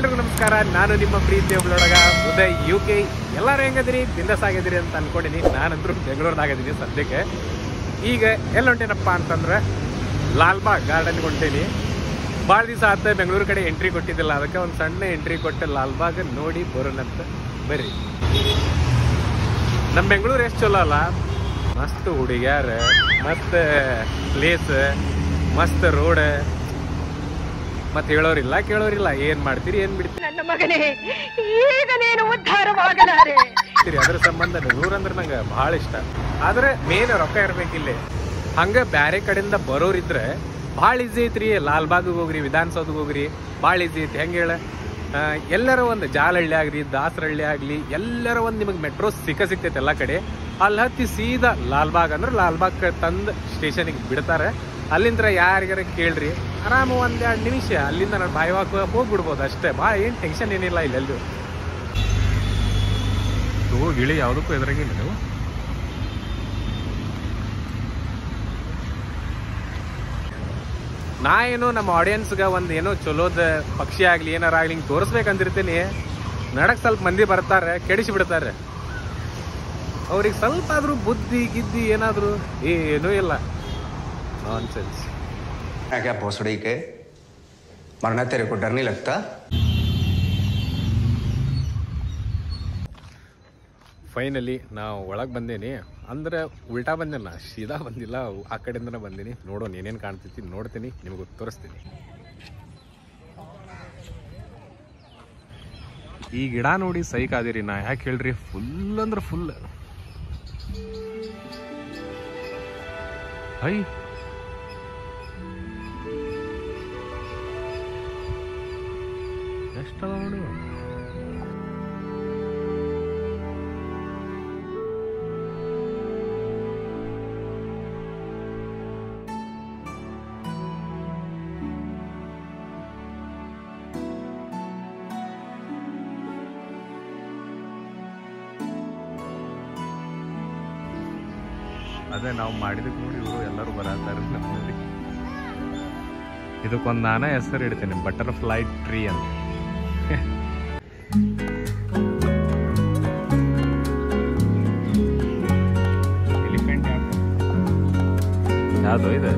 ಎಲ್ರಿಗೂ ನಮಸ್ಕಾರ ನಾನು ನಿಮ್ಮ ಪ್ರೀತಿಯ ಒಬ್ಬಳೊಳಗ ಉದಯ್ ಯು ಕೆ ಎಲ್ಲರೂ ಹೆಂಗದಿರಿ ಬಿಂದಸ್ ಆಗಿದಿರಿ ಅಂತ ಅನ್ಕೊಂಡಿನಿ ನಾನಂದ್ರೂ ಬೆಂಗಳೂರ್ದಾಗಿದ್ದೀನಿ ಸದ್ಯಕ್ಕೆ ಈಗ ಎಲ್ಲಿ ಹೊಂಟೇನಪ್ಪ ಅಂತಂದ್ರೆ ಲಾಲ್ಬಾಗ್ ಗಾರ್ಡನ್ಗೆ ಹೊಂಟೇನಿ ಭಾಳ ದಿವಸ ಆತ ಬೆಂಗಳೂರು ಕಡೆ ಎಂಟ್ರಿ ಕೊಟ್ಟಿದ್ದಿಲ್ಲ ಅದಕ್ಕೆ ಒಂದು ಸಣ್ಣ ಎಂಟ್ರಿ ಕೊಟ್ಟು ಲಾಲ್ಬಾಗ್ ನೋಡಿ ಬರೋಣಂತ ಬರ್ರಿ ನಮ್ಮ ಬೆಂಗಳೂರು ಎಷ್ಟು ಚಲೋ ಅಲ್ಲ ಮಸ್ತ್ ಹುಡುಗ್ಯಾರ ಮಸ್ತ್ ಪ್ಲೇಸ್ ಮಸ್ತ್ ರೋಡ್ ಮತ್ತೆ ಹೇಳೋರಿಲ್ಲ ಕೇಳೋರಿಲ್ಲ ಏನ್ ಮಾಡ್ತೀರಿ ಏನ್ ಬಿಡ್ತೀರಿ ನನ್ನ ಮಗನೇ ಈಗ ನೀನು ಉದ್ಧಾರವಾಗಲಾರೆ ಅದ್ರ ಸಂಬಂಧ ಬೆಂಗಳೂರು ಅಂದ್ರೆ ನಂಗೆ ಬಹಳ ಇಷ್ಟ ಆದ್ರೆ ಮೇನ್ ರೊಕ್ಕ ಇರ್ಬೇಕಿಲ್ಲಿ ಹಂಗ ಬ್ಯಾರೆ ಕಡೆಯಿಂದ ಬರೋರಿದ್ರೆ ಭಾಳ ಈಸಿ ಐತ್ರಿ ಲಾಲ್ಬಾಗ್ಗೆ ಹೋಗ್ರಿ ವಿಧಾನಸೌಧಕ್ಕೆ ಹೋಗ್ರಿ ಭಾಳ ಈಸಿ ಐತಿ ಹೆಂಗೆ ಹೇಳ ಆ, ಎಲ್ಲರ ಒಂದು ಜಾಲಹಳ್ಳಿ ಆಗ್ರಿ ದಾಸರಹಳ್ಳಿ ಆಗ್ಲಿ ಎಲ್ಲರ ಒಂದು ನಿಮಗೆ ಮೆಟ್ರೋ ಸಿಕ್ಕ ಸಿಗ್ತೈತೆ ಎಲ್ಲ ಕಡೆ ಅಲ್ಲಿ ಹತ್ತಿ ಸೀದಾ ಲಾಲ್ಬಾಗ್ ಅಂದ್ರೆ ಲಾಲ್ಬಾಗ್ ತಂದು ಸ್ಟೇಷನಿಗೆ ಬಿಡ್ತಾರೆ ಅಲ್ಲಿಂದ ಯಾರಿಗಾರ ಕೇಳ್ರಿ ಆರಾಮ ಒಂದ್ ಎರಡು ನಿಮಿಷ ಅಲ್ಲಿಂದ ನಾನು ಬಾಯಿವಾಕ ಹೋಗ್ಬಿಡ್ಬೋದು ಅಷ್ಟೇ ಭಾಳ ಏನು ಟೆನ್ಷನ್ ಏನಿಲ್ಲ ಇಲ್ಲೆಲ್ಲೂ ಹೋಗಿ ಇಳಿ ಯಾವುದಕ್ಕೂ ಎದುರಾಗಿಲ್ಲ ನೀವು ನಾ ಏನು ನಮ್ಮ ಆಡಿಯನ್ಸ್ಗೆ ಒಂದು ಏನೋ ಚಲೋದ ಪಕ್ಷಿ ಆಗಲಿ ಏನಾರ ಆಗಲಿ ಹಿಂಗೆ ತೋರಿಸ್ಬೇಕಂದಿರ್ತೀನಿ ನಡಕ್ ಸ್ವಲ್ಪ ಮಂದಿ ಬರ್ತಾರೆ ಕೆಡಿಸಿ ಬಿಡ್ತಾರೆ ಅವ್ರಿಗೆ ಸ್ವಲ್ಪ ಆದ್ರೂ ಬುದ್ಧಿ ಗಿದ್ದಿ ಏನಾದರೂ ಏನೂ ಇಲ್ಲ ನಾನ್ ಸೆನ್ಸ್ है क्या भोसड़ी के मरना तेरे को डर नहीं लगता ಫೈನಲಿ ನಾವು ಒಳಗೆ ಬಂದೇನಿ ಅಂದ್ರೆ ಉಲ್ಟಾ ಬಂದಿಲ್ಲ ಸೀದಾ ಬಂದಿಲ್ಲ ಆ ಕಡೆಯಿಂದನೇ ಬಂದೀನಿ ನೋಡೋಣ ಏನೇನು ಕಾಣ್ತೈತಿ ನೋಡ್ತೀನಿ ನಿಮಗೆ ತೋರಿಸ್ತೀನಿ ಈ ಗಿಡ ನೋಡಿ ಸೈಕ್ ಆದಿರಿ ನಾ ಯಾಕೆ ಹೇಳ್ರಿ ಫುಲ್ ಅಂದ್ರೆ ಫುಲ್ ಹೈ ಎಷ್ಟದ ನೋಡಿ ಅದೇ ನಾವು ಮಾಡಿದಕ್ಕೆ ನೋಡಿ ಇವರು ಎಲ್ಲರೂ ಬರತ್ತಾರೆ ನಮ್ಮಲ್ಲಿ ಇದಕ್ಕೊಂದು ನಾನೇ ಹೆಸರು ಇಡ್ತೀನಿ ಬಟರ್ಫ್ಲೈ ಟ್ರೀ ಅಂತ ಎಲಿಫೆಂಟ್ ಯಾವುದು ಇದೆ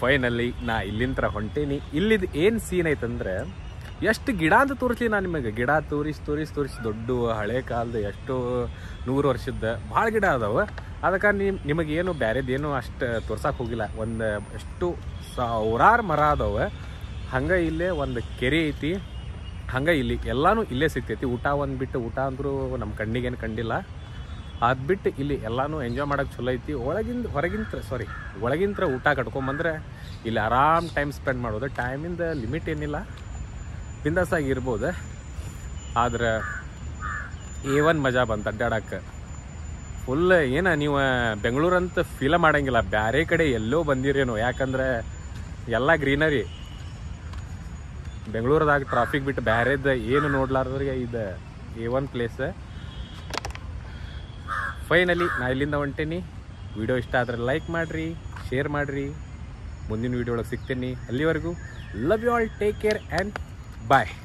ಫೈನಲ್ಲಿ ನಾ ಇಲ್ಲಿಂತ್ರ ಹೊಂಟೀನಿ ಇಲ್ಲಿದ್ ಏನು ಸೀನ್ ಐತಂದ್ರೆ ಎಷ್ಟು ಗಿಡ ಅಂತ ತೋರಿಸ್ಲಿ ನಾನು ನಿಮಗೆ ಗಿಡ ತೋರಿಸಿ ತೋರಿಸಿ ತೋರಿಸಿ ದೊಡ್ಡ ಹಳೆ ಕಾಲದ ಎಷ್ಟು ನೂರು ವರ್ಷದ ಭಾಳ ಗಿಡ ಅದಾವ ಅದಕ್ಕೆ ನಿಮ್ ನಿಮಗೇನು ಬ್ಯಾರೆದೇನು ಅಷ್ಟು ತೋರ್ಸಕ್ಕೆ ಹೋಗಿಲ್ಲ ಒಂದು ಎಷ್ಟು ಸಾವಿರಾರು ಮರ ಅದಾವ ಹಂಗೆ ಇಲ್ಲೇ ಒಂದು ಕೆರೆ ಐತಿ ಹಂಗೆ ಇಲ್ಲಿ ಎಲ್ಲಾನು ಇಲ್ಲೇ ಸಿಗ್ತೈತಿ ಊಟ ಒಂದು ಬಿಟ್ಟು ಊಟ ಅಂದರೂ ನಮ್ಮ ಕಣ್ಣಿಗೇನು ಕಂಡಿಲ್ಲ ಅದು ಬಿಟ್ಟು ಇಲ್ಲಿ ಎಲ್ಲಾನು ಎಂಜಾಯ್ ಮಾಡೋಕೆ ಚಲೋ ಐತಿ ಒಳಗಿಂದ ಹೊರಗಿಂತ ಸಾರಿ ಒಳಗಿಂತ್ರ ಊಟ ಕಟ್ಕೊಂಬಂದ್ರೆ ಇಲ್ಲಿ ಆರಾಮ್ ಟೈಮ್ ಸ್ಪೆಂಡ್ ಮಾಡೋದು ಟೈಮಿಂದ ಲಿಮಿಟ್ ಏನಿಲ್ಲ ಬಿಂದಾಸಾಗಿ ಇರ್ಬೋದು ಆದ್ರೆ ಏ ಒನ್ ಮಜಾ ಬಂತು ಅಡ್ಡಾಡಕ್ಕೆ ಫುಲ್ ಏನ ನೀವು ಬೆಂಗಳೂರಂತ ಫೀಲ ಮಾಡಂಗಿಲ್ಲ ಬ್ಯಾರೆ ಕಡೆ ಎಲ್ಲೋ ಬಂದಿರೇನೋ ಯಾಕಂದ್ರೆ ಎಲ್ಲ ಗ್ರೀನರಿ ಬೆಂಗಳೂರದಾಗ ಟ್ರಾಫಿಕ್ ಬಿಟ್ಟು ಬ್ಯಾರೆದ ಏನು ನೋಡ್ಲಾರ್ದ್ರಿಗೆ ಇದು ಎ ಒನ್ ಪ್ಲೇಸ್ ಫೈನಲಿ ನಾ ಇಲ್ಲಿಂದ ಹೊಂಟೇನಿ ವಿಡಿಯೋ ಇಷ್ಟ ಆದ್ರೆ ಲೈಕ್ ಮಾಡಿರಿ ಶೇರ್ ಮಾಡಿರಿ ಮುಂದಿನ ವಿಡಿಯೋ ಒಳಗೆ ಸಿಗ್ತೀನಿ ಅಲ್ಲಿವರೆಗೂ love you all take care and bye